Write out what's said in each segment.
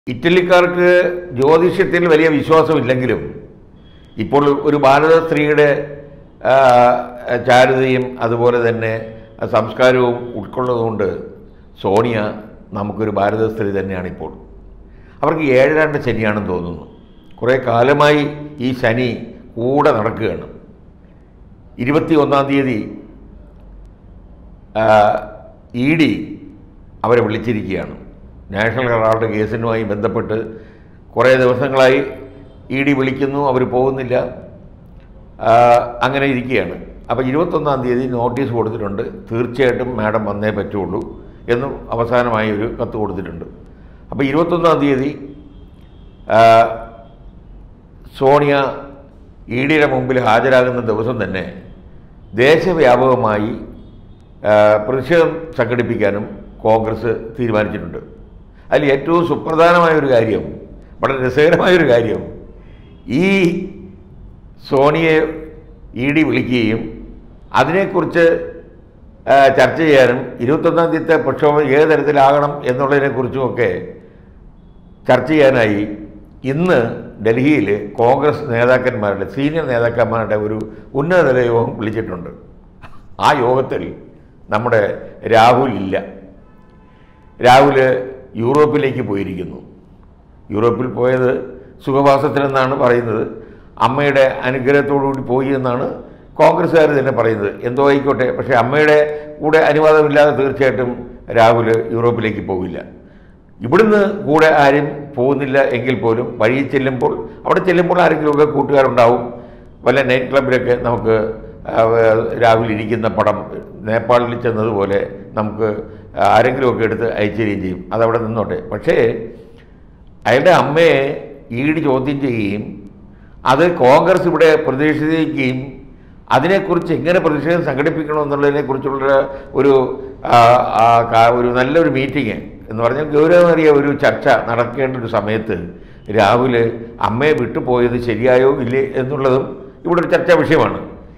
ഇറ്റലിക്കാർക്ക് ജ്യോതിഷത്തിൽ വലിയ വിശ്വാസമില്ലെങ്കിലും ഇപ്പോൾ ഒരു ഭാരത സ്ത്രീയുടെ ആ, ചാരുതയും അതുപോലെ തന്നെ സംസ്കാരവും ഉൾക്കൊള്ളതുകൊണ്ട് സോണിയ നമുക്കൊരു ഭാരത സ്ത്രീ തന്നെയാണ് ഇപ്പോൾ അവർക്ക് ഏഴരാണ്ട് ശനിയാണെന്ന് തോന്നുന്നു കുറേ കാലമായി ഈ ശനി കൂടെ നടക്കുകയാണ് ഇരുപത്തി ഒന്നാം തീയതി ഇ ഡി അവരെ വിളിച്ചിരിക്കുകയാണ് നാഷണൽ ഹെറാൾഡ് കേസിനുമായി ബന്ധപ്പെട്ട് കുറേ ദിവസങ്ങളായി ഇ ഡി വിളിക്കുന്നു അവർ പോകുന്നില്ല ആ, അങ്ങനെ ഇരിക്കുകയാണ് അപ്പോൾ ഇരുപത്തൊന്നാം തീയതി നോട്ടീസ് കൊടുത്തിട്ടുണ്ട് തീർച്ചയായിട്ടും മാഡം വന്നേ പറ്റുള്ളൂ എന്നും അവസാനമായി ഒരു കത്ത് കൊടുത്തിട്ടുണ്ട് അപ്പോൾ ഇരുപത്തൊന്നാം തീയതി ആ, സോണിയ ഇ ഡിയുടെ മുമ്പിൽ ഹാജരാകുന്ന ദിവസം തന്നെ ദേശവ്യാപകമായി ആ, പ്രതിഷേധം സംഘടിപ്പിക്കാനും കോൺഗ്രസ് തീരുമാനിച്ചിട്ടുണ്ട് അതിൽ ഏറ്റവും സുപ്രധാനമായ ഒരു കാര്യം വളരെ രസകരമായ ഒരു കാര്യം ഈ സോണിയെ ഇ ഡി വിളിക്കുകയും അതിനെക്കുറിച്ച് ആ, ചർച്ച ചെയ്യാനും ഇരുപത്തൊന്നാം തീയതിത്തെ പ്രക്ഷോഭം ഏത് തരത്തിലാകണം എന്നുള്ളതിനെക്കുറിച്ചുമൊക്കെ ചർച്ച ചെയ്യാനായി ഇന്ന് ഡൽഹിയിൽ കോൺഗ്രസ് നേതാക്കന്മാരുടെ സീനിയർ നേതാക്കന്മാരുടെ ഒരു ഉന്നതതല യോഗം വിളിച്ചിട്ടുണ്ട് ആ യോഗത്തിൽ നമ്മുടെ രാഹുൽ ഇല്ല രാഹുൽ യൂറോപ്പിലേക്ക് പോയിരിക്കുന്നു യൂറോപ്പിൽ പോയത് സുഖവാസത്തിനെന്നാണ് പറയുന്നത് അമ്മയുടെ അനുഗ്രഹത്തോടുകൂടി പോയി എന്നാണ് കോൺഗ്രസ്സുകാർ തന്നെ പറയുന്നത് എന്തോ ആയിക്കോട്ടെ പക്ഷേ അമ്മയുടെ കൂടെ അനുവാദമില്ലാതെ തീർച്ചയായിട്ടും രാഹുൽ യൂറോപ്പിലേക്ക് പോകില്ല ഇവിടുന്ന് കൂടെ ആരും പോകുന്നില്ല എങ്കിൽ പോലും വഴിയിൽ ചെല്ലുമ്പോൾ അവിടെ ചെല്ലുമ്പോൾ ആരെങ്കിലുമൊക്കെ കൂട്ടുകാരുണ്ടാവും വല്ല നൈറ്റ് ക്ലബിലൊക്കെ നമുക്ക് ആ, രാഹുൽ ഇരിക്കുന്ന പടം നേപ്പാളിൽ ചെന്നതുപോലെ നമുക്ക് ആരെങ്കിലുമൊക്കെ എടുത്ത് അയച്ചുതരികയും ചെയ്യും അതവിടെ നിന്നോട്ടെ പക്ഷേ അയാളുടെ അമ്മയെ ഈട് ചോദ്യം ചെയ്യുകയും അത് കോൺഗ്രസ് ഇവിടെ പ്രതിഷേധിക്കുകയും അതിനെക്കുറിച്ച് എങ്ങനെ പ്രതിഷേധം സംഘടിപ്പിക്കണമെന്നുള്ളതിനെക്കുറിച്ചുള്ള ഒരു ആ, ആ, കാ- ഒരു നല്ലൊരു മീറ്റിംഗ് എന്ന് പറഞ്ഞാൽ ഗൗരവമേറിയ ഒരു ചർച്ച നടക്കേണ്ട ഒരു സമയത്ത് രാഹുൽ അമ്മയെ വിട്ടുപോയത് ശരിയായോ ഇല്ലേ എന്നുള്ളതും ഇവിടെ ഒരു ചർച്ചാ വിഷയമാണ്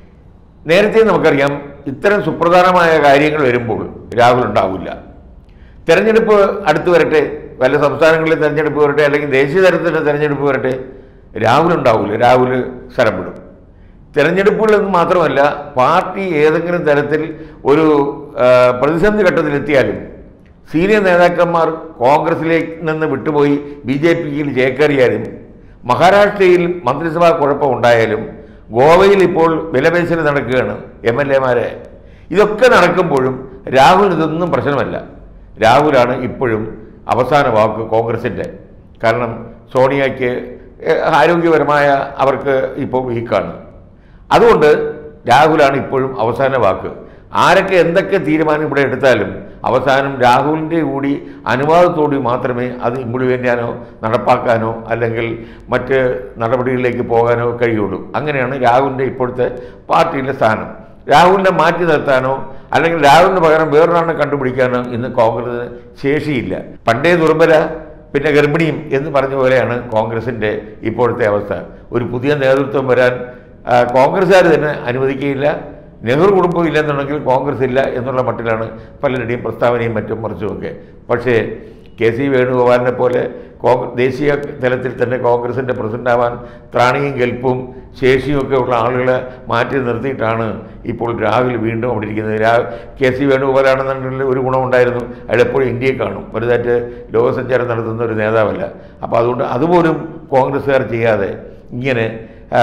നേരത്തെ നമുക്കറിയാം ഇത്തരം സുപ്രധാനമായ കാര്യങ്ങൾ വരുമ്പോൾ രാഹുൽ ഉണ്ടാവില്ല തെരഞ്ഞെടുപ്പ് അടുത്ത് വരട്ടെ വല്ല സംസ്ഥാനങ്ങളിലെ തെരഞ്ഞെടുപ്പ് വരട്ടെ അല്ലെങ്കിൽ ദേശീയ തലത്തിൻ്റെ തെരഞ്ഞെടുപ്പ് വരട്ടെ രാഹുൽ ഉണ്ടാവില്ല രാഹുൽ സ്ഥലം വിടും തെരഞ്ഞെടുപ്പുകളെന്ന് മാത്രമല്ല പാർട്ടി ഏതെങ്കിലും തരത്തിൽ ഒരു ആ, പ്രതിസന്ധി ഘട്ടത്തിലെത്തിയാലും സീനിയർ നേതാക്കന്മാർ കോൺഗ്രസിലേക്ക് നിന്ന് വിട്ടുപോയി ബി ജെ പിയിൽ ചേക്കേറിയാലും മഹാരാഷ്ട്രയിൽ മന്ത്രിസഭാ കുഴപ്പമുണ്ടായാലും ഗോവയിൽ ഇപ്പോൾ വിലപേശൽ നടക്കുകയാണ് എം എൽ എമാരെ ഇതൊക്കെ നടക്കുമ്പോഴും രാഹുൽ ഇതൊന്നും പ്രശ്നമല്ല രാഹുലാണ് ഇപ്പോഴും അവസാന വാക്ക് കോൺഗ്രസിൻ്റെ കാരണം സോണിയയ്ക്ക് ഏഹ്, ആരോഗ്യപരമായ അവർക്ക് ഇപ്പോൾ വീക്കാണ് അതുകൊണ്ട് രാഹുലാണ് ഇപ്പോഴും അവസാന വാക്ക് ആരൊക്കെ എന്തൊക്കെ തീരുമാനം ഇവിടെ എടുത്താലും അവസാനം രാഹുലിൻ്റെ കൂടി അനുവാദത്തോടെ മാത്രമേ അത് ഇംപ്ലിമെൻ്റ് ചെയ്യാനോ നടപ്പാക്കാനോ അല്ലെങ്കിൽ മറ്റ് നടപടികളിലേക്ക് പോകാനോ കഴിയുള്ളൂ അങ്ങനെയാണ് രാഹുലിൻ്റെ ഇപ്പോഴത്തെ പാർട്ടിയിലെ സ്ഥാനം രാഹുലിനെ മാറ്റി നിർത്താനോ അല്ലെങ്കിൽ രാഹുലിന് പകരം വേറൊരാളെ കണ്ടുപിടിക്കാനോ ഇന്ന് കോൺഗ്രസിന് ശേഷിയില്ല പണ്ടേ ദുർബല പിന്നെ ഗർഭിണിയും എന്ന് പറഞ്ഞ പോലെയാണ് കോൺഗ്രസിൻ്റെ ഇപ്പോഴത്തെ അവസ്ഥ ഒരു പുതിയ നേതൃത്വം വരാൻ ആ, കോൺഗ്രസ്സുകാർ തന്നെ അനുവദിക്കുകയില്ല നെഹ്റു കുടുംബം ഇല്ലെന്നുണ്ടെങ്കിൽ കോൺഗ്രസ് ഇല്ല എന്നുള്ള മട്ടിലാണ് പലരുടെയും പ്രസ്താവനയും മറ്റും മറിച്ചുമൊക്കെ പക്ഷേ കെ സി വേണുഗോപാലിനെ പോലെ കോൺഗ്രസ് ദേശീയ തലത്തിൽ തന്നെ കോൺഗ്രസിൻ്റെ പ്രസിഡൻ്റാവാൻ ത്രാണിയും കെൽപ്പും ശേഷിയുമൊക്കെ ഉള്ള ആളുകളെ മാറ്റി നിർത്തിയിട്ടാണ് ഇപ്പോൾ രാഹുൽ വീണ്ടും അവിടെ ഇരിക്കുന്നത് രാ കെ സി വേണുഗോപാലാണെന്നുണ്ടെങ്കിൽ ഒരു ഗുണമുണ്ടായിരുന്നു അയാൾ എപ്പോഴും ഇന്ത്യയെ കാണും വലുതായിട്ട് ലോകസഞ്ചാരം നടത്തുന്ന ഒരു നേതാവല്ല അപ്പോൾ അതുകൊണ്ട് അതുപോലും കോൺഗ്രസ്സുകാർ ചെയ്യാതെ ഇങ്ങനെ ആ,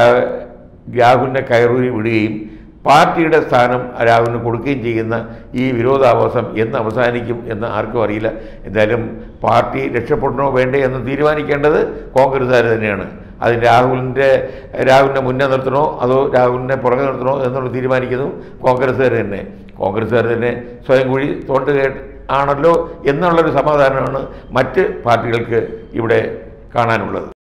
രാഹുലിനെ കയറൂരി വിടുകയും പാർട്ടിയുടെ സ്ഥാനം രാഹുലിന് കൊടുക്കുകയും ചെയ്യുന്ന ഈ വിരോധാഭാസം എന്ന് അവസാനിക്കും എന്ന് ആർക്കും അറിയില്ല എന്തായാലും പാർട്ടി രക്ഷപ്പെടണോ വേണ്ടേ എന്ന് തീരുമാനിക്കേണ്ടത് കോൺഗ്രസ്സുകാർ തന്നെയാണ് അത് രാഹുലിൻ്റെ രാഹുലിനെ മുന്നേ നിർത്തണോ അതോ രാഹുലിനെ പുറകെ നിർത്തണോ എന്നുള്ളത് തീരുമാനിക്കുന്നു കോൺഗ്രസ്സുകാർ തന്നെ കോൺഗ്രസ്സുകാർ തന്നെ സ്വയം കുഴി തോണ്ടുക ആണല്ലോ എന്നുള്ളൊരു സമാധാനമാണ് മറ്റ് പാർട്ടികൾക്ക് ഇവിടെ കാണാനുള്ളത്